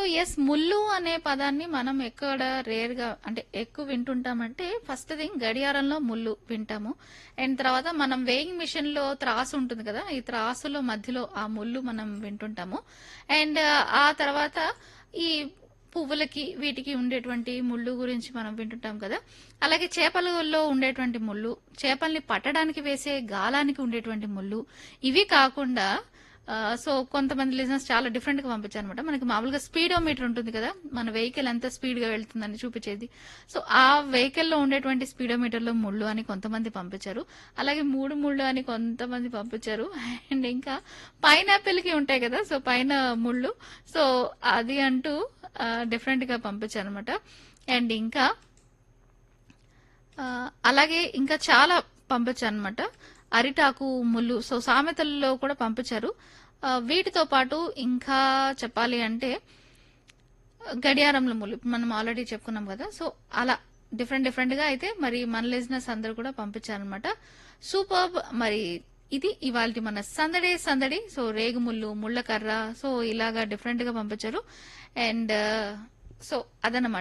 yes ముల్లు అనే పదాన్ని మనం ఎక్కడ రేర్ గా అంటే ఎక్కువ వింటుంటామంటే ఫస్ట్ థింగ్ గడియారంలో ముల్లు వింటాము అండ్ తర్వాత మనం వేయింగ్ మిషన్ లో త్రాసు ఉంటుంది కదా ఈ త్రాసులో మధ్యలో ఆ ముల్లు మనం వింటుంటాము అండ్ ఆ తర్వాత ఈ పువ్వులకి వీటికి ఉండేటువంటి ముళ్ళు గురించి మనం వింటుంటాం కదా అలాగే చేపలలో ఉండేటువంటి ముళ్ళు చేపల్ని పట్టడానికి వేసే గాలానికి ఉండేటువంటి ముళ్ళు ఇవి కాకుండా ఆ, సో కొంతమంది లిజనర్స్ చాలా డిఫరెంట్ గా పంపించారు అనమాట మనకి మామూలుగా స్పీడోమీటర్ ఉంటుంది కదా మన వెహికల్ ఎంత స్పీడ్ గా వెళ్తుందని చూపించేది సో ఆ వెహికల్ లో ఉండేటువంటి స్పీడోమీటర్ లో ముళ్ళు అని కొంతమంది పంపించారు అలాగే మూడు ముళ్ళు అని కొంతమంది పంపించారు అండ్ ఇంకా పైనాపిల్ కి ఉంటాయి కదా సో పైన ముళ్ళు సో అది అంటూ డిఫరెంట్ గా పంపించారు అనమాట అండ్ ఇంకా ఆ, అలాగే ఇంకా చాలా పంపించారు అనమాట అరిటాకు ముళ్ళు సో సామెతల్లో కూడా పంపించారు ఆ, వీటితో పాటు ఇంకా చెప్పాలి అంటే గడియారంలో ముళ్ళు మనం ఆల్రెడీ చెప్పుకున్నాం కదా సో అలా డిఫరెంట్ డిఫరెంట్ గా అయితే మరి మన లిజినెస్ అందరూ కూడా పంపించారనమాట సూపర్ మరి ఇది ఇవాళ మన సందడి సందడి సో రేగుముళ్ళు ముళ్ళకర్ర సో ఇలాగా డిఫరెంట్ గా పంపించారు అండ్ సో అదనమాట